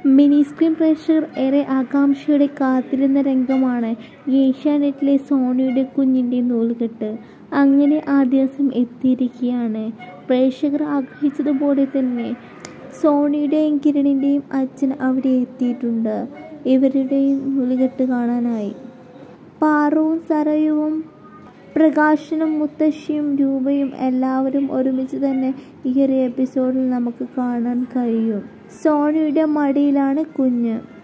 mini screen പ്രേക്ഷകർ ഏറെ ആകാംക്ഷയോടെ കാത്തിരുന്ന രംഗമാണ് ഏഷ്യാനെറ്റിലെ സോണിയുടെ കുഞ്ഞിൻ്റെ നൂലുകെട്ട് അങ്ങനെ ആ ദിവസം എത്തിയിരിക്കുകയാണ് പ്രേക്ഷകർ ആഗ്രഹിച്ചതുപോലെ തന്നെ സോണിയുടെയും കിരണിൻ്റെയും അച്ഛൻ അവിടെ എത്തിയിട്ടുണ്ട് ഇവരുടെയും നൂലുകെട്ട് കാണാനായി പാറുവും സരയുവും പ്രകാശനും മുത്തശ്ശിയും രൂപയും എല്ലാവരും ഒരുമിച്ച് തന്നെ ഈ ഒരു എപ്പിസോഡിൽ നമുക്ക് കാണാൻ കഴിയും സോണിയുടെ മടിയിലാണ് കുഞ്ഞ്